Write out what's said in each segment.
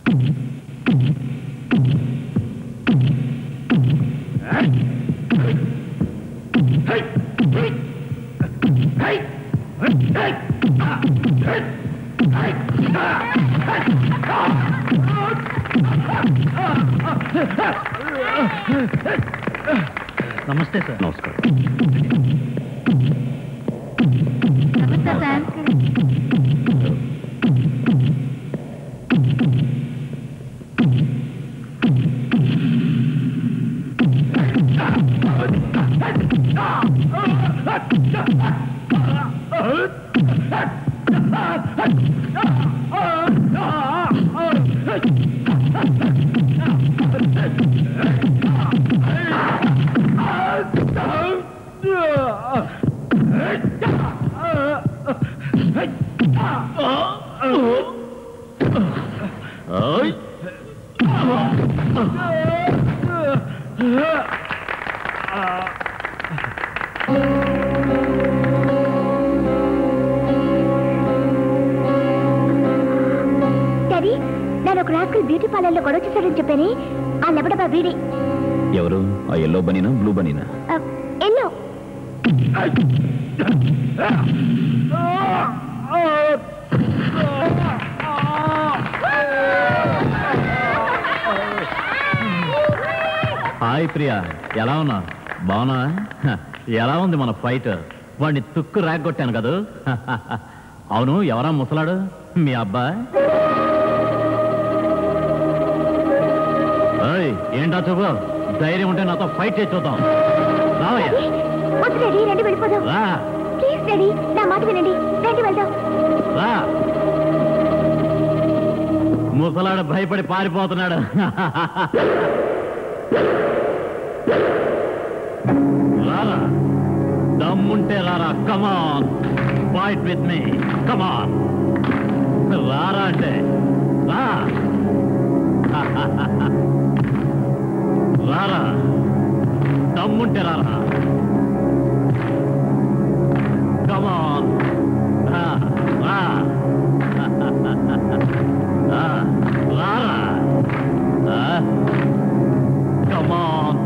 నమస్తే సార్ నమస్కారం నమస్తే సార్ డాడీ నేను ఒక రాస్కల్ బ్యూటీ పార్లర్ లో గొడవ చేశాడని చెప్పాను ఆ లెబడబా వీడి ఎవరు ఆ ఎల్లో బనీనా బ్లూ బనీనా ఆ, ఎల్లో హాయ్ ప్రియా ఎలా ఉన్నా బాగున్నా హ, ఎలా ఉంది మన ఫైట్ వాడిని తుక్కు రాగొట్టాను కదా అవును ఎవరా ముసలాడు మీ అబ్బాయి ఏయ్, ఏంటా చూపు ధైర్యం ఉంటే నాతో ఫైట్ చేసి చూద్దాం రావయ్యా వద్దు డాడీ రండి వెళ్ళిపోదాం రా ప్లీజ్ డాడీ నా మాట వినండి రండి వెళ్దాం రా ముసలాడు భయపడి పారిపోతున్నాడు రారా దమ్ముంటే రారా కమాన్ ఫైట్ విత్ మీ కమాన్ రారా అంటే రా రారా దమ్ముంటే రారా కమాన్ రా రా రా రారా కమాన్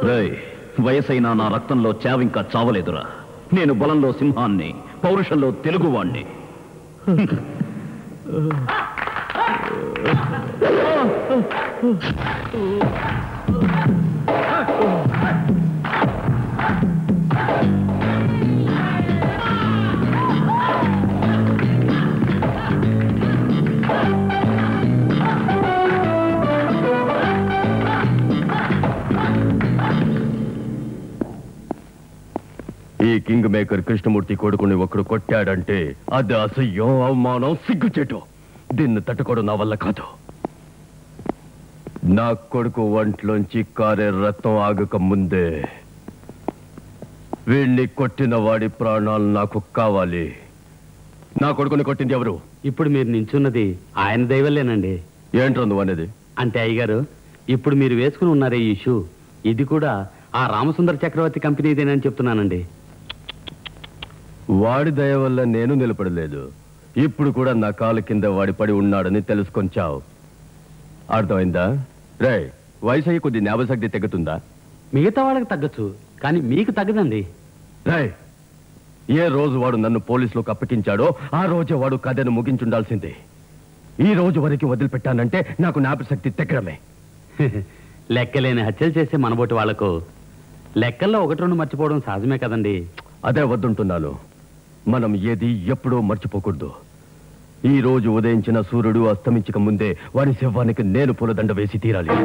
రేయ్ వయసైనా నా రక్తంలో చావింకా చావలేదురా నేను బలంలో సింహాన్ని పౌరుషంలో తెలుగువాణ్ణి ఈ కింగ్ మేకర్ కృష్ణమూర్తి కొడుకుని ఒకడు కొట్టాడంటే అది అసహ్యం అవమానం సిగ్గుచేటు దీన్ని తట్టుకోవడం నా వల్ల కాదు నా కొడుకు ఒంట్లోంచి కారే రక్తం ఆగక ముందే వీణ్ణి కొట్టిన వాడి ప్రాణాలు నాకు కావాలి నా కొడుకుని కొట్టింది ఎవరు ఇప్పుడు మీరు నించున్నది ఆయన దైవలేనండి ఏంట్రా నువ్వు అనేది అంటే అయ్యగారు ఇప్పుడు మీరు వేసుకుని ఉన్నారే ఈ షూ ఇది కూడా ఆ రామసుందర చక్రవర్తి కంపెనీదేనని చెప్తున్నానండి వాడి దయ వల్ల నేను నిలబడలేదు ఇప్పుడు కూడా నా కాలు కింద వాడి పడి ఉన్నాడని తెలుసుకొంచావు అర్థమైందా రే వయసు అయ్యి కొద్ది జ్ఞాపశక్తి తెగుతుందా మిగతా వాళ్ళకి తగ్గచ్చు కానీ మీకు తగ్గదండి రే ఏ రోజు వాడు నన్ను పోలీసులకు అప్పగించాడో ఆ రోజే వాడు కథను ముగించుండాల్సిందే ఈ రోజు వరకు వదిలిపెట్టానంటే నాకు జ్ఞాపశక్తి తెగ్గడమే లెక్కలేని హత్యలు చేసే మనబోటి వాళ్లకు లెక్కల్లో ఒకటి రెండు మర్చిపోవడం సహజమే కదండి అదే వద్దుంటున్నాను మనం ఏది ఎప్పుడూ మర్చిపోకూడదు ఈ రోజు ఉదయించిన సూర్యుడు అస్తమించక ముందే వాడి శవానికి నేను పూలదండ వేసి తీరాలి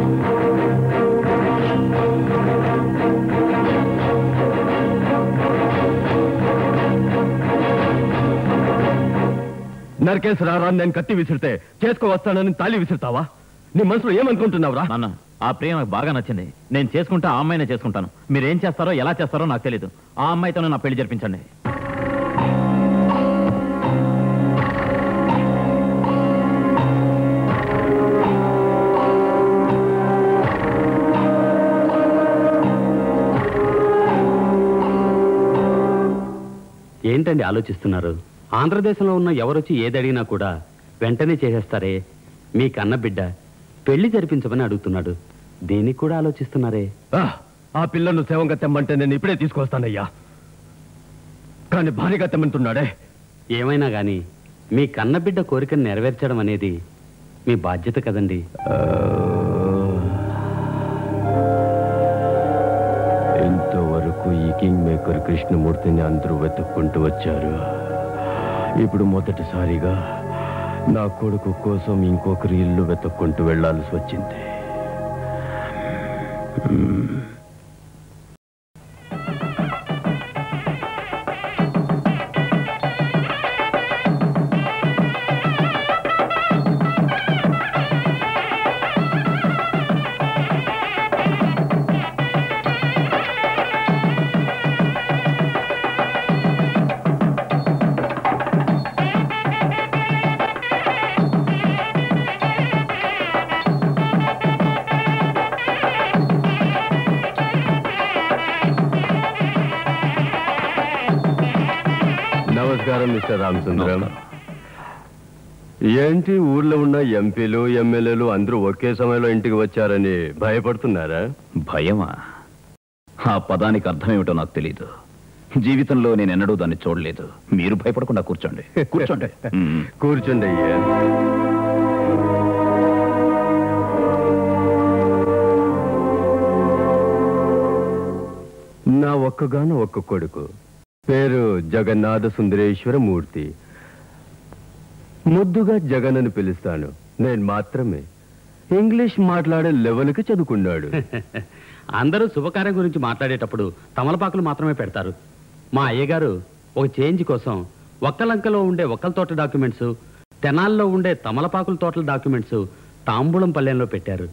నరకేశ్వరరా నేను కత్తి విసిరితే చేసుకో వస్తానని తాళి విసురుతావా నీ మనసులో ఏమనుకుంటున్నావురా నాన్న ఆ ప్రియ నాకు బాగా నచ్చింది నేను చేసుకుంటే ఆ అమ్మాయినే చేసుకుంటాను మీరు ఏం చేస్తారో ఎలా చేస్తారో నాకు తెలియదు ఆ అమ్మాయితోనే నా పెళ్లి జరిపించండి ఏంటండి ఆలోచిస్తున్నారు ఆంధ్రదేశంలో ఉన్న ఎవరొచ్చి ఏది అడిగినా కూడా వెంటనే చేసేస్తారే మీ కన్న బిడ్డ పెళ్లి జరిపించమని అడుగుతున్నాడు దీనికి కూడా ఆలోచిస్తున్నారే ఆ, ఆ పిల్లను సేవంగా తెమ్మంటే నేను ఇప్పుడే తీసుకొస్తానయ్యా కానీ భారీగా తెమ్మంటున్నాడే ఏమైనా గాని మీ కన్న బిడ్డ కోరికను నెరవేర్చడం అనేది మీ బాధ్యత కదండి ఇంతవరకు ఈ కింగ్ మేకర్ కృష్ణమూర్తిని అందరూ వెతుక్కుంటూ వచ్చారు ఇప్పుడు మొదటిసారిగా నా కొడుకు కోసం ఇంకొకరి ఇల్లు వెతుక్కుంటూ వెళ్లాల్సి వచ్చింది నమస్కారం మిస్టర్ రామచంద్రం ఏంటి ఊర్లో ఉన్న ఎంపీలు ఎమ్మెల్యేలు అందరూ ఒకే సమయంలో ఇంటికి వచ్చారని భయపడుతున్నారా భయమా ఆ పదానికి అర్థమేమిటో నాకు తెలియదు జీవితంలో నేను ఎన్నడూ దాన్ని చూడలేదు మీరు భయపడకుండా కూర్చోండి కూర్చోండి మ్మ్. కూర్చోండి అయ్యా నా ఒక్కగాను ఒక్క కొడుకు పేరు జగన్నాథ సుందరేశ్వర మూర్తి ముద్దుగా జగన్ అని పిలుస్తాను నేను మాత్రమే ఇంగ్లీష్ మాట్లాడే లెవెల్కి చదువుకున్నాడు అందరూ శుభకార్యం గురించి మాట్లాడేటప్పుడు తమలపాకులు మాత్రమే పెడతారు మా అయ్యగారు ఒక చేంజ్ కోసం ఒక్కలంకలో ఉండే ఒక్కల తోట డాక్యుమెంట్స్ తెనాల్లో ఉండే తమలపాకుల తోటల డాక్యుమెంట్స్ తాంబూలం పల్లెంలో పెట్టారు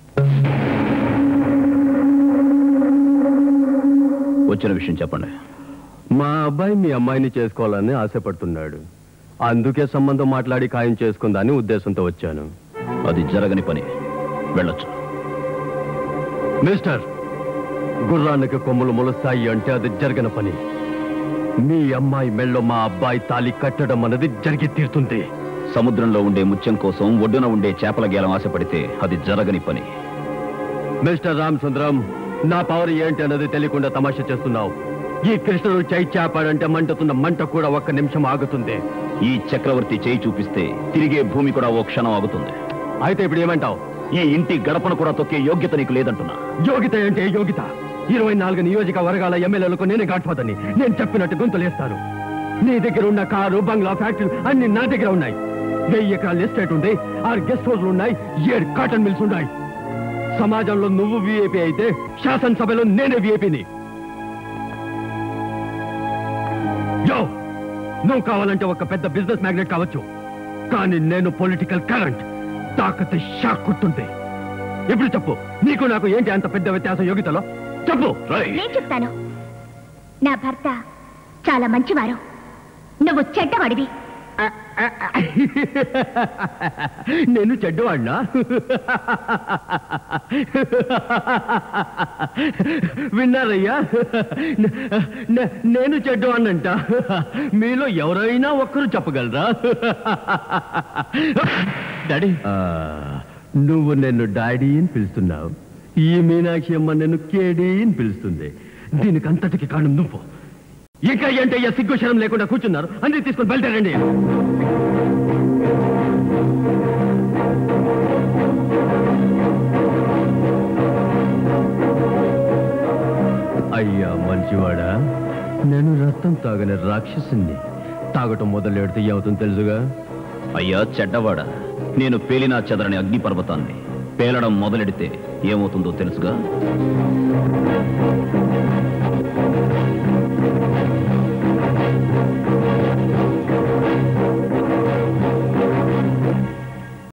వచ్చిన విషయం చెప్పండి మా అబ్బాయి మీ అమ్మాయిని చేసుకోవాలని ఆశపడుతున్నాడు అందుకే సంబంధం మాట్లాడి ఖాయం చేసుకుందాని ఉద్దేశంతో వచ్చాను అది జరగని పని వెళ్ళొచ్చు మిస్టర్ గుర్రానికి కొమ్ములు మొలుస్తాయి అంటే అది జరగన పని మీ అమ్మాయి మెళ్ళో మా అబ్బాయి తాలి కట్టడం అన్నది జరిగి తీరుతుంది సముద్రంలో ఉండే ముత్యం కోసం ఒడ్డున ఉండే చేపల గేలం ఆశపడితే అది జరగని పని మిస్టర్ రామచంద్రం నా పవర్ ఏంటి అన్నది తెలియకుండా తమాషా చేస్తున్నావు ఈ కృష్ణుడు చై చాపాడంటే మంటుతున్న మంట కూడా ఒక్క నిమిషం ఆగుతుంది ఈ చక్రవర్తి చేయి చూపిస్తే తిరిగే భూమి కూడా ఓ క్షణం ఆగుతుంది అయితే ఇప్పుడు ఏమంటావు ఈ ఇంటి గడపను కూడా తొక్కే యోగ్యత నీకు లేదంటున్నా యోగిత అంటే యోగిత ఇరవై నాలుగు నియోజకవర్గాల ఎమ్మెల్యేలకు నేనే గాడ్పోదని నేను చెప్పినట్టు గొంతులేస్తారు నీ దగ్గర ఉన్న కారు బంగ్లా ఫ్యాక్టరీలు అన్ని నా దగ్గర ఉన్నాయి వెయ్యి ఎకరాల ఎస్టేట్ ఉంది ఆరు గెస్ట్ హౌస్లు ఉన్నాయి ఏడు కాటన్ మిల్స్ ఉన్నాయి సమాజంలో నువ్వు విఐపి అయితే శాసనసభలో నేనే విఐపిని యో నువ్వు కావాలంటే ఒక పెద్ద బిజినెస్ మ్యాగ్నెట్ కావచ్చు కానీ నేను పొలిటికల్ కరెంట్ తాకత షాక్ కుట్టుంది ఇప్పుడు చెప్పు నీకు నాకు ఏంటి అంత పెద్ద వ్యత్యాసం యోగితలో చెప్పు నేను చెప్తాను నా భర్త చాలా మంచివారు నువ్వు చెడ్డవాడివి నేను చెడ్డవాడినా విన్నారయ్యా నే- నేను చెడ్డవాడినంట మీలో ఎవరైనా ఒక్కరు చెప్పగలరా డాడీ నువ్వు నన్ను డాడీ అని పిలుస్తున్నావు ఈ మీనాక్షి అమ్మ నన్ను కేడీ అని పిలుస్తుంది దీనికి అంతటికి కారణం నువ్వు ఇంకా ఏంటయ్యా సిగ్గు శరం లేకుండా కూర్చున్నారు అన్ని తీసుకొని బయలుదేరండి అయ్యా మంచివాడా నేను రక్తం తాగని రాక్షసుని తాగటం మొదలెడితే ఏమవుతుందో తెలుసుగా అయ్యా చెడ్డవాడ నేను పేలినా చెదరని అగ్నిపర్వతాన్ని పేలడం మొదలెడితే ఏమవుతుందో తెలుసుగా